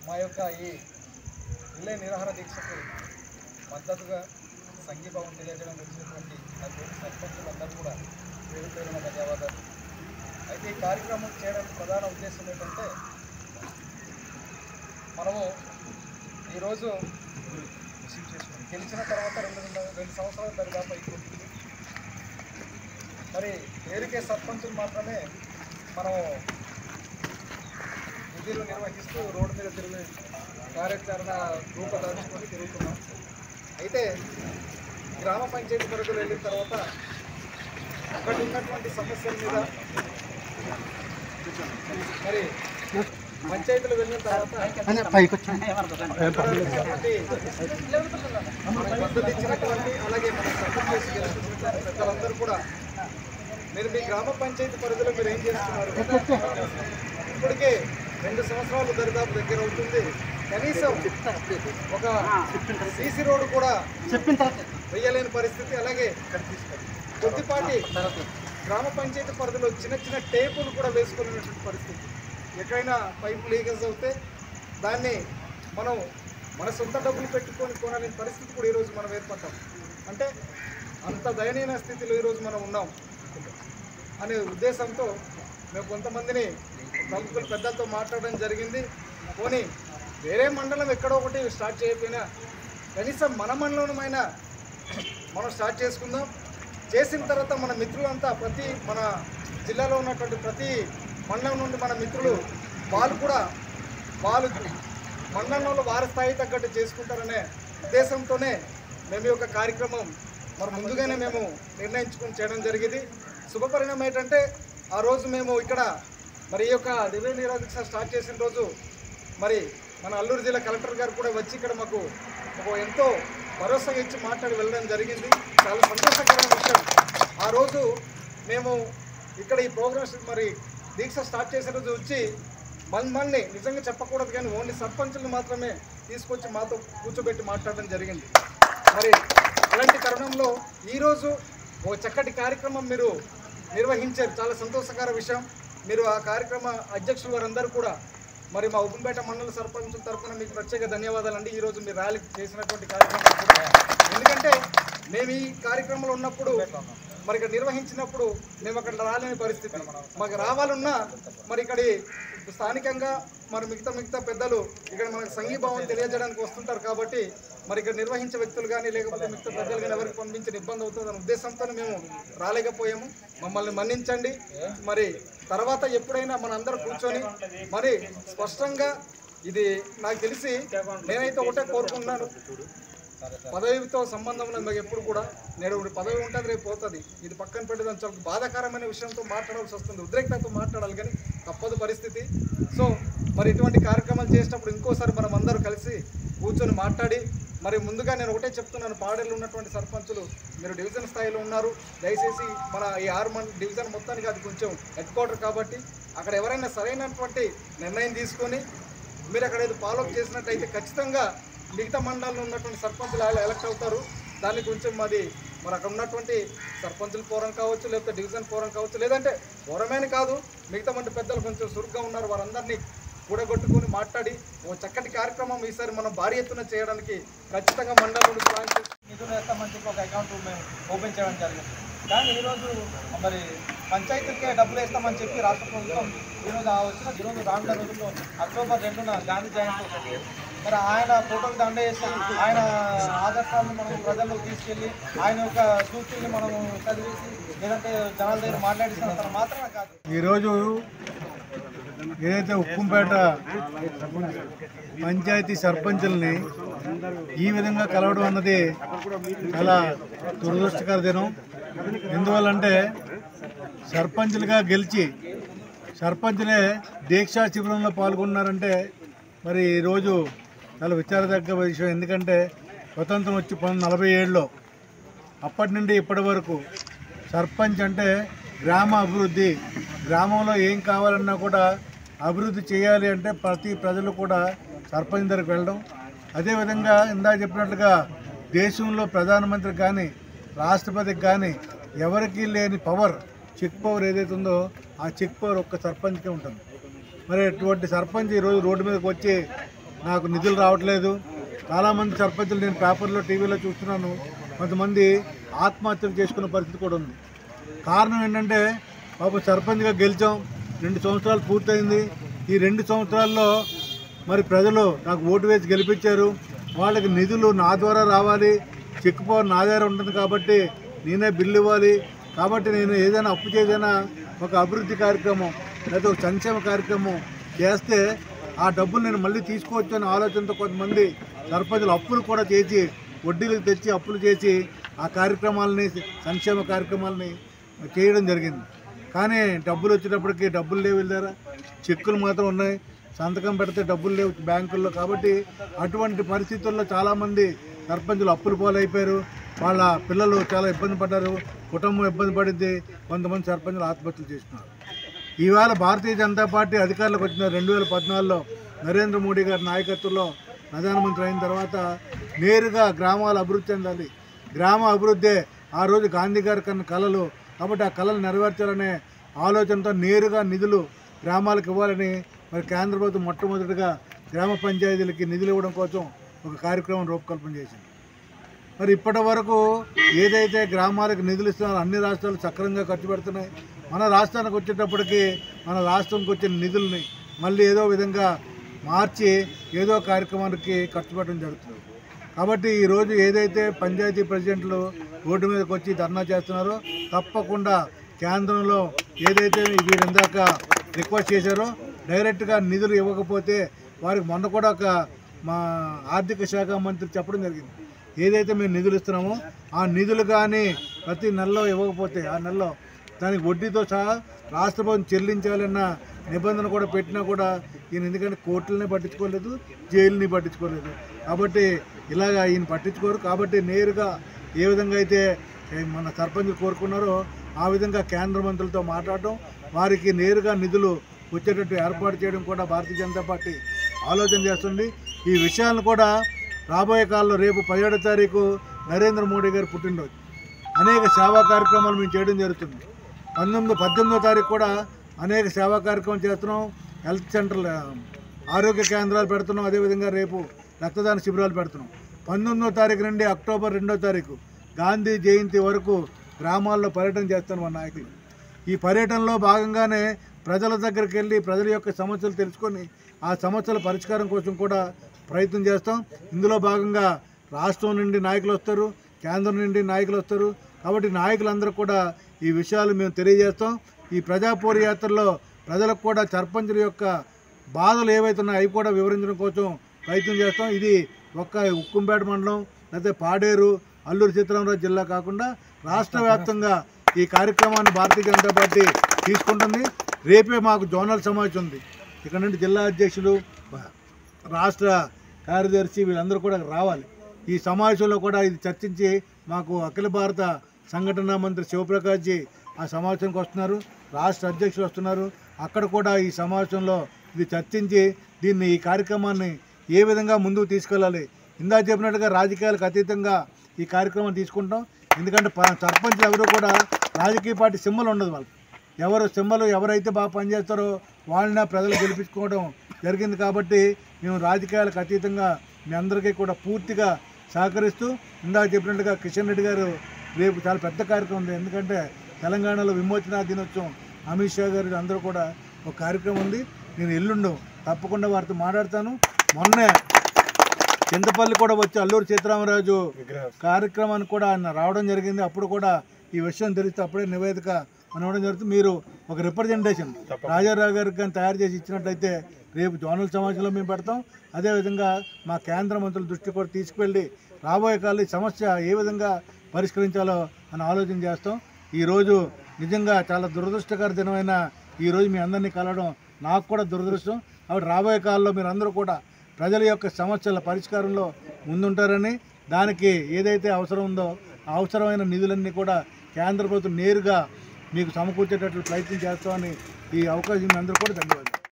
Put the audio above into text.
మా యొక్క ఈ ఇల్లే నిరాహార దీక్షకు మద్దతుగా సంఘీభావం తెలియజేయడం వచ్చినటువంటి నా తోటి సర్పంచులందరూ కూడా పేరు పేరున ధన్యవాదాలు అయితే ఈ కార్యక్రమం చేయడానికి ప్రధాన ఉద్దేశం ఏంటంటే మనము ఈరోజు గెలిచిన తర్వాత రెండు రెండు సంవత్సరాల దరిదాపు అయిపోతుంది మరి పేరుకే సర్పంచులు మాత్రమే మనం విధులు నిర్వహిస్తూ రోడ్డు మీద తిరిగి కార్యాచరణ రూపదాల్చుకొని తిరుగుతున్నాం అయితే గ్రామ పంచాయతీ పరిధిలో వెళ్ళిన తర్వాత అక్కడ ఉన్నటువంటి సమస్యల మీద మరి పంచాయతీలు వెళ్ళిన తర్వాత పైకి వచ్చి మనకు మద్దతు ఇచ్చినటువంటి అలాగే మన సపోర్ట్ చేసి గెలిపించినటువంటి పెద్దలందరూ కూడా మీరు మీ గ్రామ పంచాయతీ పరిధిలో మీరు ఏం చేస్తున్నారు ఇప్పటికే రెండు సంవత్సరాలు దరిదాపు దగ్గర అవుతుంది కనీసం ఒక సీసీ రోడ్డు కూడా చెప్పిన తర్వాత వేయలేని పరిస్థితి అలాగే కొద్దిపాటి గ్రామ పంచాయతీ పరిధిలో చిన్న చిన్న టేపులు కూడా వేసుకునేటువంటి పరిస్థితి ఎక్కడైనా పైపు లీకేజ్ అవుతే దాన్ని మనం మన సొంత డబ్బులు పెట్టుకొని కొనాలని పరిస్థితి కూడా ఈరోజు మనం ఏర్పడ్డాం అంటే అంత దయనీయ స్థితిలో ఈరోజు మనం ఉన్నాం అనే ఉద్దేశంతో మేము కొంతమందిని ప్రముఖులు పెద్దలతో మాట్లాడడం జరిగింది పోనీ వేరే మండలం ఎక్కడో ఒకటి స్టార్ట్ చేయకపోయినా కనీసం మన మండలంమైనా మనం స్టార్ట్ చేసుకుందాం చేసిన తర్వాత మన మిత్రులంతా ప్రతి మన జిల్లాలో ఉన్నటువంటి ప్రతి మండలం నుండి మన మిత్రులు వాళ్ళు కూడా వాళ్ళు మండలంలో వారి స్థాయి తగ్గట్టు చేసుకుంటారనే ఉద్దేశంతోనే మేము ఈ యొక్క కార్యక్రమం మరి ముందుగానే మేము నిర్ణయించుకొని చేయడం జరిగింది శుభపరిణామం ఏంటంటే ఆ రోజు మేము ఇక్కడ మరి ఈ యొక్క దివ్య నిరోధక స్టార్ట్ చేసిన రోజు మరి మన అల్లూరు జిల్లా కలెక్టర్ గారు కూడా వచ్చి ఇక్కడ మాకు ఒక ఎంతో భరోసా ఇచ్చి మాట్లాడి వెళ్ళడం జరిగింది చాలా సంతోషకరమైన విషయం ఆ రోజు మేము ఇక్కడ ఈ ప్రోగ్రామ్స్ మరి దీక్ష స్టార్ట్ చేసిన రోజు వచ్చి మమ్మల్ని నిజంగా చెప్పకూడదు కానీ ఓన్లీ సర్పంచులు మాత్రమే తీసుకొచ్చి మాతో కూర్చోబెట్టి మాట్లాడడం జరిగింది మరి అలాంటి తరుణంలో ఈరోజు ఓ చక్కటి కార్యక్రమం మీరు నిర్వహించారు చాలా సంతోషకర విషయం మీరు ఆ కార్యక్రమ అధ్యక్షులు వారందరూ కూడా మరి మా ఉప్పంపేట మండల సర్పంచుల తరఫున మీకు ప్రత్యేక ధన్యవాదాలు అండి ఈరోజు మీరు ర్యాలీ చేసినటువంటి కార్యక్రమం కూడా. ఎందుకంటే మేము ఈ కార్యక్రమంలో ఉన్నప్పుడు మరి ఇక్కడ నిర్వహించినప్పుడు మేము అక్కడ రాలేని పరిస్థితి మాకు రావాలన్నా మరి ఇక్కడ స్థానికంగా మరి మిగతా మిగతా పెద్దలు ఇక్కడ మనకు సంఘీభావం తెలియజేయడానికి వస్తుంటారు కాబట్టి మరి ఇక్కడ నిర్వహించే వ్యక్తులు కానీ లేకపోతే మిగతా పెద్దలు కానీ ఎవరికి పంపించిన ఇబ్బంది అవుతుందనే ఉద్దేశంతో మేము రాలేకపోయాము మమ్మల్ని మన్నించండి మరి తర్వాత ఎప్పుడైనా మన అందరూ కూర్చొని మరి స్పష్టంగా ఇది నాకు తెలిసి నేనైతే ఒకటే కోరుకుంటున్నాను పదవితో సంబంధం ఉన్నది మాకు ఎప్పుడు కూడా నేడు ఇప్పుడు పదవి ఉంటుంది రేపు పోతుంది ఇది పక్కన పెట్టడం చాలా బాధాకరమైన విషయంతో మాట్లాడాల్సి వస్తుంది ఉద్రేకతతో మాట్లాడాలి కానీ తప్పదు పరిస్థితి సో మరి ఇటువంటి కార్యక్రమాలు చేసేటప్పుడు ఇంకోసారి మనం అందరూ కలిసి కూర్చొని మాట్లాడి మరి ముందుగా నేను ఒకటే చెప్తున్నాను పాడేళ్ళు ఉన్నటువంటి సర్పంచులు మీరు డివిజన్ స్థాయిలో ఉన్నారు దయచేసి మన ఈ ఆరు మంది డివిజన్ మొత్తానికి అది కొంచెం హెడ్ క్వార్టర్ కాబట్టి అక్కడ ఎవరైనా సరైనటువంటి నిర్ణయం తీసుకొని మీరు అక్కడ ఏదో ఫాలోఅప్ చేసినట్టయితే ఖచ్చితంగా మిగతా మండలాల్లో ఉన్నటువంటి సర్పంచులు ఎలా ఎలక్ట్ అవుతారు దాన్ని కొంచెం మాది మరి అక్కడ ఉన్నటువంటి సర్పంచుల ఫోరం కావచ్చు లేకపోతే డివిజన్ ఫోరం కావచ్చు లేదంటే ఫోరమేని కాదు మిగతా మంది పెద్దలు కొంచెం చురుగ్గా ఉన్నారు వారందరినీ కూడగొట్టుకొని మాట్లాడి ఓ చక్కటి కార్యక్రమం ఈసారి మనం భారీ ఎత్తున చేయడానికి ఖచ్చితంగా మండలం నుండి ప్లాన్ చేసి నిధులు వేస్తామని చెప్పి ఒక అకౌంట్ మేము ఓపెన్ చేయడం జరిగింది కానీ ఈరోజు మరి పంచాయతీలకే డబ్బులు వేస్తామని చెప్పి రాష్ట్ర ప్రభుత్వం ఈరోజు ఆ వచ్చిన ఈరోజు రానున్న రోజుల్లో అక్టోబర్ రెండున గాంధీ జయంతి వస్తుంది. మరి ఆయన ఫోటోకి దండ వేసి ఆయన ఆదర్శాలను మనం ప్రజల్లోకి తీసుకెళ్ళి ఆయన యొక్క సూచనలు మనం చదివేసి లేదంటే జనాల దగ్గర మాట్లాడిస్తున్న మాత్రమే కాదు ఈరోజు ఏదైతే ఉక్కుంపేట పంచాయతీ సర్పంచుల్ని ఈ విధంగా కలవడం అన్నది చాలా దురదృష్టకర దినం ఎందువల్లంటే సర్పంచులుగా గెలిచి సర్పంచులే దీక్షా శిబిరంలో పాల్గొన్నారంటే మరి ఈరోజు చాలా విచారదగ్గ విషయం ఎందుకంటే స్వతంత్రం వచ్చి పంతొమ్మిది నలభై ఏడులో అప్పటి నుండి ఇప్పటి వరకు సర్పంచ్ అంటే గ్రామ అభివృద్ధి గ్రామంలో ఏం కావాలన్నా కూడా అభివృద్ధి చేయాలి అంటే ప్రతి ప్రజలు కూడా సర్పంచ్ దగ్గరికి వెళ్ళడం అదేవిధంగా ఇందాక చెప్పినట్లుగా దేశంలో ప్రధానమంత్రికి కానీ రాష్ట్రపతికి కానీ ఎవరికీ లేని పవర్ చెక్ పవర్ ఏదైతే ఉందో ఆ చెక్ పవర్ ఒక్క సర్పంచ్కే ఉంటుంది మరి అటువంటి సర్పంచ్ ఈరోజు రోడ్డు మీదకి వచ్చి నాకు నిధులు రావట్లేదు చాలామంది సర్పంచులు నేను పేపర్లో టీవీలో చూస్తున్నాను కొంతమంది ఆత్మహత్యలు చేసుకునే పరిస్థితి కూడా ఉంది కారణం ఏంటంటే పాప సర్పంచ్గా గెలిచాం రెండు సంవత్సరాలు పూర్తయింది ఈ రెండు సంవత్సరాల్లో మరి ప్రజలు నాకు ఓటు వేసి గెలిపించారు వాళ్ళకి నిధులు నా ద్వారా రావాలి చెక్ పవర్ నా దగ్గర ఉంటుంది కాబట్టి నేనే బిల్లు ఇవ్వాలి కాబట్టి నేను ఏదైనా అప్పు చేదైనా ఒక అభివృద్ధి కార్యక్రమం లేదా ఒక సంక్షేమ కార్యక్రమం చేస్తే ఆ డబ్బులు నేను మళ్ళీ తీసుకోవచ్చు అనే ఆలోచనతో కొంతమంది సర్పంచులు అప్పులు కూడా చేసి వడ్డీలకు తెచ్చి అప్పులు చేసి ఆ కార్యక్రమాలని సంక్షేమ కార్యక్రమాలని చేయడం జరిగింది కానీ డబ్బులు వచ్చేటప్పటికి డబ్బులు లేవు వీళ్ళ దగ్గర చెక్కులు మాత్రం ఉన్నాయి సంతకం పెడితే డబ్బులు లేవు బ్యాంకుల్లో కాబట్టి అటువంటి పరిస్థితుల్లో చాలామంది సర్పంచులు అప్పులు పాలైపోయారు వాళ్ళ పిల్లలు చాలా ఇబ్బంది పడ్డారు కుటుంబం ఇబ్బంది పడింది కొంతమంది సర్పంచులు ఆత్మహత్యలు చేసుకున్నారు ఈవేళ భారతీయ జనతా పార్టీ అధికారంలోకి వచ్చిన రెండు వేల పద్నాలుగులో నరేంద్ర మోడీ గారి నాయకత్వంలో ప్రధానమంత్రి అయిన తర్వాత నేరుగా గ్రామాలు అభివృద్ధి చెందాలి గ్రామ అభివృద్ధి ఆ రోజు గాంధీ గారి కన్నా కళలు కాబట్టి ఆ కళలు నెరవేర్చాలనే ఆలోచనతో నేరుగా నిధులు గ్రామాలకు ఇవ్వాలని మరి కేంద్ర ప్రభుత్వం మొట్టమొదటిగా గ్రామ పంచాయతీలకి నిధులు ఇవ్వడం కోసం ఒక కార్యక్రమం రూపకల్పన చేసింది మరి ఇప్పటి వరకు ఏదైతే గ్రామాలకు నిధులు ఇస్తున్నారో అన్ని రాష్ట్రాలు సక్రమంగా ఖర్చు పెడుతున్నాయి మన రాష్ట్రానికి వచ్చేటప్పటికి మన రాష్ట్రంకి వచ్చిన నిధుల్ని మళ్ళీ ఏదో విధంగా మార్చి ఏదో కార్యక్రమానికి ఖర్చు పెట్టడం జరుగుతుంది కాబట్టి ఈరోజు ఏదైతే పంచాయతీ ప్రెసిడెంట్లు రోడ్డు మీదకి వచ్చి ధర్నా చేస్తున్నారో తప్పకుండా కేంద్రంలో ఏదైతే వీరు ఇందాక రిక్వెస్ట్ చేశారో డైరెక్ట్గా నిధులు ఇవ్వకపోతే వారికి మొన్న కూడా ఒక మా ఆర్థిక శాఖ మంత్రి చెప్పడం జరిగింది ఏదైతే మేము నిధులు ఇస్తున్నామో ఆ నిధులు కానీ ప్రతి నెలలో ఇవ్వకపోతే ఆ నెలలో దానికి వడ్డీతో సహా రాష్ట్ర ప్రభుత్వం చెల్లించాలన్న నిబంధన కూడా పెట్టినా కూడా ఈయన ఎందుకంటే కోర్టులని పట్టించుకోలేదు జైలుని పట్టించుకోలేదు కాబట్టి ఇలాగ ఈయన పట్టించుకోరు కాబట్టి నేరుగా ఏ విధంగా అయితే ఏ మన సర్పంచ్ కోరుకున్నారో ఆ విధంగా కేంద్ర మంత్రులతో మాట్లాడటం వారికి నేరుగా నిధులు వచ్చేటట్టు ఏర్పాటు చేయడం కూడా భారతీయ జనతా పార్టీ ఆలోచన చేస్తుంది ఈ విషయాలను కూడా రాబోయే కాలంలో రేపు పదిహేడో తారీఖు నరేంద్ర మోడీ గారి పుట్టినరోజు అనేక సేవా కార్యక్రమాలు మేము చేయడం జరుగుతుంది పంతొమ్మిది పద్దెనిమిదో తారీఖు కూడా అనేక సేవా కార్యక్రమం చేస్తున్నాం హెల్త్ సెంటర్లు ఆ, ఆరోగ్య కేంద్రాలు పెడుతున్నాం అదేవిధంగా రేపు రక్తదాన శిబిరాలు పెడుతున్నాం పంతొమ్మిదో తారీఖు నుండి అక్టోబర్ రెండో తారీఖు గాంధీ జయంతి వరకు గ్రామాల్లో పర్యటన చేస్తాను మా నాయకులు ఈ పర్యటనలో భాగంగానే ప్రజల దగ్గరికి వెళ్ళి ప్రజల యొక్క సమస్యలు తెలుసుకొని ఆ సమస్యల పరిష్కారం కోసం కూడా ప్రయత్నం చేస్తాం ఇందులో భాగంగా రాష్ట్రం నుండి నాయకులు వస్తారు కేంద్రం నుండి నాయకులు వస్తారు కాబట్టి నాయకులందరూ కూడా ఈ విషయాలు మేము తెలియజేస్తాం ఈ ప్రజాపూర్ యాత్రలో ప్రజలకు కూడా సర్పంచుల యొక్క బాధలు ఏవైతే ఉన్నాయో అవి కూడా వివరించడం కోసం ప్రయత్నం చేస్తాం ఇది ఒక్క ఉక్కుంపేట మండలం లేకపోతే పాడేరు అల్లూరు సీతారామరాజు జిల్లా కాకుండా రాష్ట్ర వ్యాప్తంగా ఈ కార్యక్రమాన్ని భారతీయ జనతా పార్టీ తీసుకుంటుంది రేపే మాకు జోనల్ సమావేశం ఉంది ఇక్కడ నుండి జిల్లా అధ్యక్షులు రాష్ట్ర కార్యదర్శి వీళ్ళందరూ కూడా రావాలి ఈ సమావేశంలో కూడా ఇది చర్చించి మాకు అఖిల భారత సంఘటన మంత్రి శివప్రకాష్జీ ఆ సమావేశానికి వస్తున్నారు రాష్ట్ర అధ్యక్షులు వస్తున్నారు అక్కడ కూడా ఈ సమావేశంలో ఇది చర్చించి దీన్ని ఈ కార్యక్రమాన్ని ఏ విధంగా ముందుకు తీసుకెళ్ళాలి ఇందా చెప్పినట్టుగా రాజకీయాలకు అతీతంగా ఈ కార్యక్రమం తీసుకుంటాం ఎందుకంటే ప- సర్పంచ్ ఎవరు కూడా రాజకీయ పార్టీ సింబల్ ఉండదు వాళ్ళకి ఎవరు సింబల్ ఎవరైతే బాగా పనిచేస్తారో వాళ్ళని ప్రజలు గెలిపించుకోవడం జరిగింది కాబట్టి మేము రాజకీయాలకు అతీతంగా మీ అందరికీ కూడా పూర్తిగా సహకరిస్తూ ఇందాక చెప్పినట్టుగా కిషన్ రెడ్డి గారు రేపు చాలా పెద్ద కార్యక్రమం ఉంది ఎందుకంటే తెలంగాణలో విమోచన దినోత్సవం అమిత్ షా గారు అందరూ కూడా ఒక కార్యక్రమం ఉంది నేను ఎల్లుండు తప్పకుండా వారితో మాట్లాడతాను మొన్నే చింతపల్లి కూడా వచ్చి అల్లూరు సీతారామరాజు కార్యక్రమానికి కూడా ఆయన రావడం జరిగింది అప్పుడు కూడా ఈ విషయం తెలిస్తే అప్పుడే నివేదిక మనం ఇవ్వడం జరుగుతుంది మీరు ఒక రిప్రజెంటేషన్ రాజారావు గారికి కానీ తయారు చేసి ఇచ్చినట్లయితే రేపు జోనల్ సమావేశంలో మేము పెడతాం అదేవిధంగా మా కేంద్ర మంత్రుల దృష్టి కూడా తీసుకువెళ్ళి రాబోయే కాలం ఈ సమస్య ఏ విధంగా పరిష్కరించాలో అని ఆలోచన చేస్తాం ఈరోజు నిజంగా చాలా దురదృష్టకర దినమైన ఈరోజు మీ అందరినీ కలవడం నాకు కూడా దురదృష్టం కాబట్టి రాబోయే కాలంలో మీరు అందరూ కూడా ప్రజల యొక్క సమస్యల పరిష్కారంలో ముందుంటారని దానికి ఏదైతే అవసరం ఉందో ఆ అవసరమైన నిధులన్నీ కూడా కేంద్ర ప్రభుత్వం నేరుగా మీకు సమకూర్చేటట్లు ప్రయత్నం చేస్తామని ఈ అవకాశం మీ అందరూ కూడా ధన్యవాదాలు